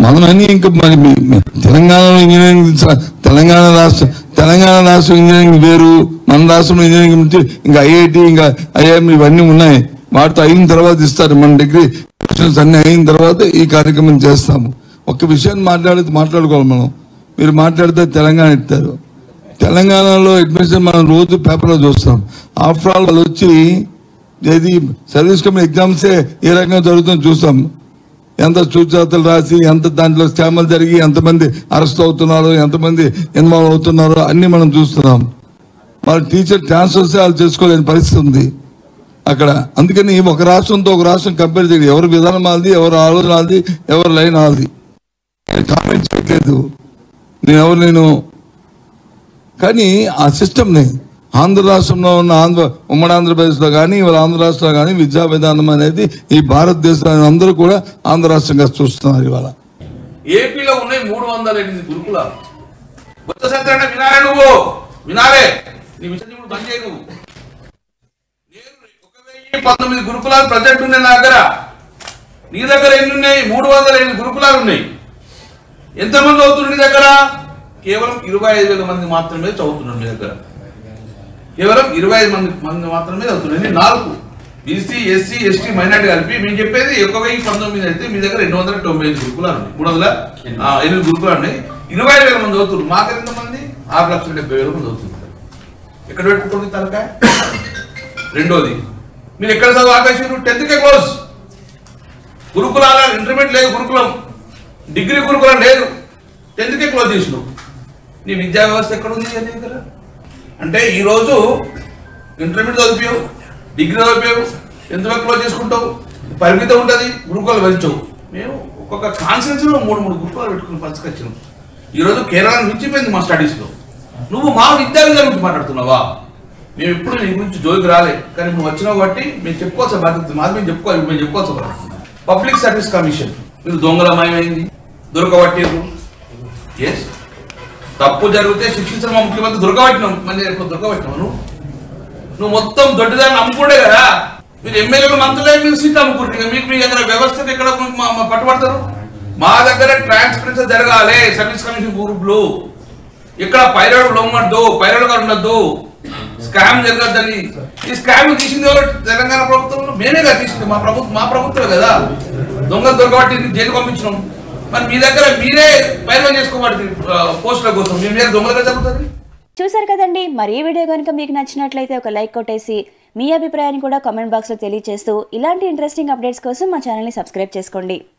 మనమని ఇంకా మరి మీ- మీ తెలంగాణలో ఇంజనీరింగ్ స- తెలంగాణ రాష్ట్ర తెలంగాణ రాష్ట్రం ఇంజనీరింగ్ వేరు మన రాష్ట్రంలో ఇంజనీరింగ్ ఉంటే ఇంకా ఐఐటి ఇంకా ఐఐఎం ఇవన్నీ ఉన్నాయి వాటితో అయిన తర్వాత ఇస్తారు మన డిగ్రీ క్వశ్చన్స్ అన్ని అయిన తర్వాత ఈ కార్యక్రమం చేస్తాము ఒక్క విషయాన్ని మాట్లాడితే మాట్లాడుకోవాలి మనం మీరు మాట్లాడితే తెలంగాణ ఇస్తారు తెలంగాణలో అడ్మిషన్ మనం రోజు పేపర్లో చూస్తాం ఆఫ్టర్ ఆల్ వాళ్ళు వచ్చి ఏది సర్వీస్ కమిషన్ ఎగ్జామ్సే ఏ రకంగా జరుగుతుందో చూస్తాం ఎంత సూచనలు రాసి ఎంత దాంట్లో స్కామ్లు జరిగి ఎంతమంది అరెస్ట్ అవుతున్నారో ఎంతమంది ఇన్వాల్వ్ అవుతున్నారో అన్ని మనం చూస్తున్నాం వాళ్ళ టీచర్ ట్రాన్స్ఫర్స్ వాళ్ళు చేసుకోలేని పరిస్థితి ఉంది అక్కడ అందుకని ఒక రాష్ట్రంతో ఒక రాష్ట్రం కంపేర్ చేయదు ఎవరి విధానం వాళ్ళది ఎవరి ఆలోచన వాళ్ళది ఎవరి లైన్ వాళ్ళది కామెంట్ చేయట్లేదు నేను ఎవరు నేను కానీ ఆ సిస్టమ్ని ఆంధ్ర రాష్ట్రంలో ఉన్న ఆంధ్ర ఉమ్మడి ఆంధ్రప్రదేశ్లో కానీ ఇవాళ ఆంధ్ర రాష్ట్రంలో కానీ విద్యా విధానం అనేది ఈ భారతదేశంలో అందరూ కూడా ఆంధ్ర రాష్ట్రంగా చూస్తున్నారు ఇవాళ ఏపీలో ఉన్నాయి మూడు వందల ఎనిమిది గురుకులాలు బుద్ధ సత్యాన్ని వినాలే నువ్వు వినాలే నీ విషయం ఇప్పుడు బంద్ చేయి నువ్వు నేను ఒక వెయ్యి పంతొమ్మిది గురుకులాలు ప్రజెంట్ ఉన్నాయి నా దగ్గర నీ దగ్గర ఎన్ని ఉన్నాయి మూడు వందల ఎనిమిది గురుకులాలు ఉన్నాయి ఎంతమంది అవుతున్నారు నీ దగ్గర కేవలం ఇరవై ఐదు వేల మంది మాత్రమే చదువుతున్నారు మీ దగ్గర కేవలం ఇరవై ఐదు మంది మంది మాత్రమే చదువుతున్నారు ఇన్ని నాలుగు బీసీ ఎస్సీ ఎస్టీ మైనార్టీ కలిపి మేము చెప్పేది ఒక వెయ్యి పంతొమ్మిది అయితే మీ దగ్గర రెండు వందల తొంభై ఐదు గురుకులాలు ఉన్నాయి మూడు వందల ఆ, ఎనిమిది గురుకులాలు ఉన్నాయి ఇరవై ఐదు వేల మంది చదువుతున్నారు మా దగ్గర ఎంతమంది ఆరు లక్షల డెబ్బై వేల మంది చదువుతున్నారు ఎక్కడ పెట్టుకుంటుంది తలకాయ రెండోది మీరు ఎక్కడ చదువు ఆపేసారు టెన్త్కే క్లోజ్ గురుకులాల ఇంటర్మీడియట్ లేదు గురుకులం డిగ్రీ గురుకులం లేదు టెన్త్కే క్లోజ్ చేసినావు నీ విద్యా వ్యవస్థ ఎక్కడ ఉంది నీ దగ్గర అంటే ఈరోజు ఇంటర్మీడియట్ చదివావు డిగ్రీ చదివావు ఎంతవరకు క్లోజ్ చేసుకుంటావు పరిమితం ఉంటుంది గురుకులాలు పెంచవు మేము ఒక్కొక్క కాన్ఫరెన్స్ లో మూడు మూడు గురుకులాలు పెట్టుకుని పంచుకొచ్చినాం ఈరోజు కేరళ మించిపోయింది మా స్టడీస్ లో నువ్వు మా విద్యా విధానం గురించి మాట్లాడుతున్నావా మేము ఎప్పుడు నీ గురించి జోలికి రాలే కానీ నువ్వు వచ్చినావు కాబట్టి మేము చెప్పుకోవాల్సిన బాధ్యత మాది మేము చెప్పుకోవాలి మేము చెప్పుకోవాల్సిన బాధ్యత పబ్లిక్ సర్వీస్ కమిషన్ మీరు దొంగలమయమైంది దొరకబట్టేరు ఎస్ తప్పు జరిగితే శిక్షించడం మా ముఖ్యమంత్రి దొరకబట్టినాం మళ్ళీ దొరకబట్టినావు నువ్వు నువ్వు మొత్తం దొడ్డిదాన్ని అమ్ముకుంటే కదా మీరు ఎమ్మెల్యేలు మంత్రులే మీరు సీట్లు అమ్ముకుంటారు మీకు మీ దగ్గర వ్యవస్థ ఎక్కడ మా- మా పట్టుబడతారు మా దగ్గర ట్రాన్స్పరెన్సీ జరగాలి సర్వీస్ కమిషన్ గ్రూపులు ఇక్కడ పైరడు లొమ్మద్దు పైరడుగా ఉండొద్దు స్కామ్ జరగద్దని ఈ స్కామ్ తీసింది ఎవరు తెలంగాణ ప్రభుత్వంలో మేమే కదా తీసింది మా ప్రభుత్వం మా ప్రభుత్వం కదా దొంగలు దొరకబట్టి జైలు పంపించినాం మరి మీ దగ్గర మీరే పైరవం చేసుకోబడి పోస్టుల కోసం మీ మీద దొంగలుగా జరుగుతుంది చూసారు కదండి మరి ఈ వీడియో కనుక మీకు నచ్చినట్లయితే ఒక లైక్ కొట్టేసి మీ అభిప్రాయాన్ని కూడా కామెంట్ బాక్స్లో తెలియజేస్తూ ఇలాంటి ఇంట్రెస్టింగ్ అప్డేట్స్ కోసం మా ఛానల్ని సబ్స్క్రైబ్ చేసుకోండి